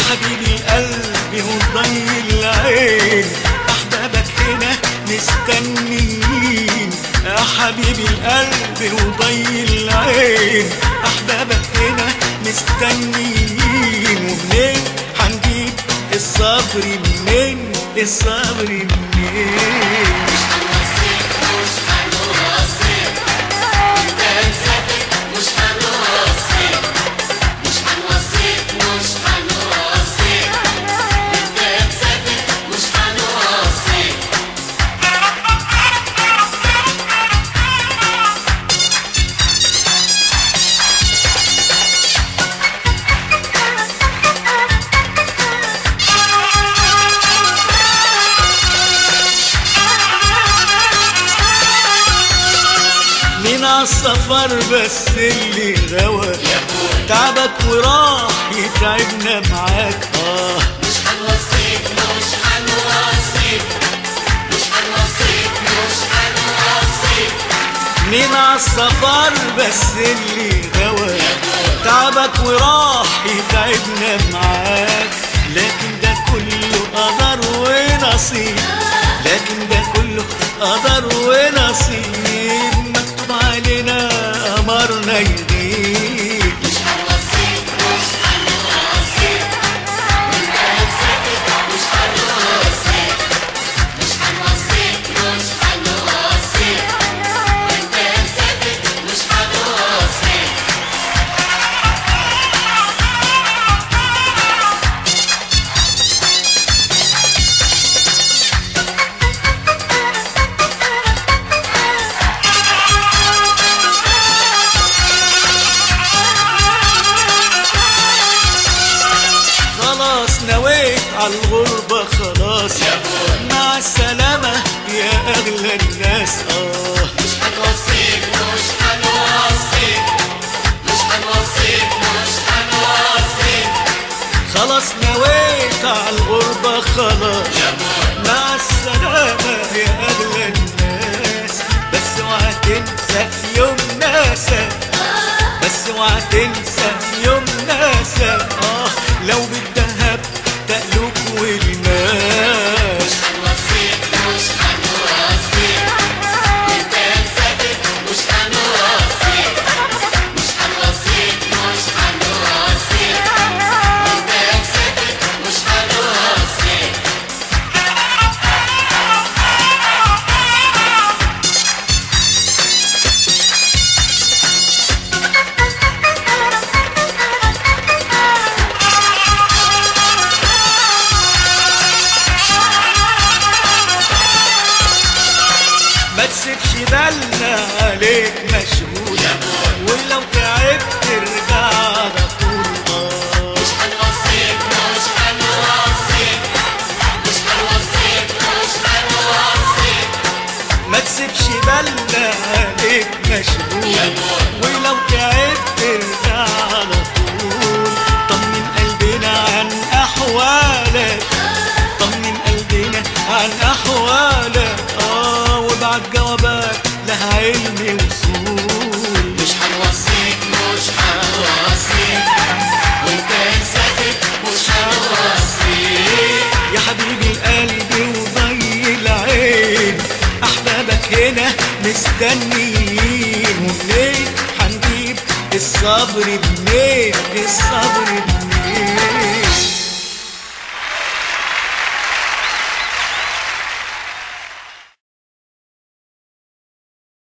حبيبي قلبي وضي العين احبابك هنا مستنيين يا حبيبي القلب وضي العين احبابك هنا مستنيين ومنين هنجيب الصبر منين الصبر منين مين عالسفر بس اللي غوى تعبك وراح يتعبنا معاك اه مش هنوصيك مش هنوصيك مش هنوصيك مش هنوصيك مين عالسفر بس اللي غوى تعبك وراح يتعبنا معاك لكن ده كله قدر ونصيب لكن ده كله قدر ونصيب مكتوب علينا أمرنا يغيب مش هنوصيك مش هنوصيك وانت مسافر مش هنوصيك مش هنوصيك مش هنوصيك وانت مسافر مش هنوصيك خلاص نويت على الغربة خلاص مع السلامة يا أغلى الناس آه مش هنوصيك مش هنوصيك مش هنوصيك مش هنوصيك خلاص نويت على الغربة خلاص مع السلامة يا أغلى الناس بس اوعى تنسى في يوم ناسك بس اوعى تنسى في يوم ناسك اه لو بالذهب تقلوك والماس مش هنوصيك مش هنوصيك وانت مسافر مش هنوصيك مش هنوصيك مش هنوصيك وانت مسافر مش هنوصيك ما تسيبش بالنا عليك مشغول ولو تعبت ترجع على طول آه. مش هنوصيك مش هنوصيك مش هنوصيك مش هنوصيك ما تسيبش بالنا عليك مشغول ولو تعبت ترجع على طول طمن قلبنا عن احوالك طمن قلبنا عن احوالك اه وابعت جوابات لها علم وصول مش هنوصيك مش هنوصيك وانت مسافر مش هنوصيك يا حبيبي القلب وضي العين احبابك هنا مستنيين ومنين هنجيب الصبر منين الصبر منين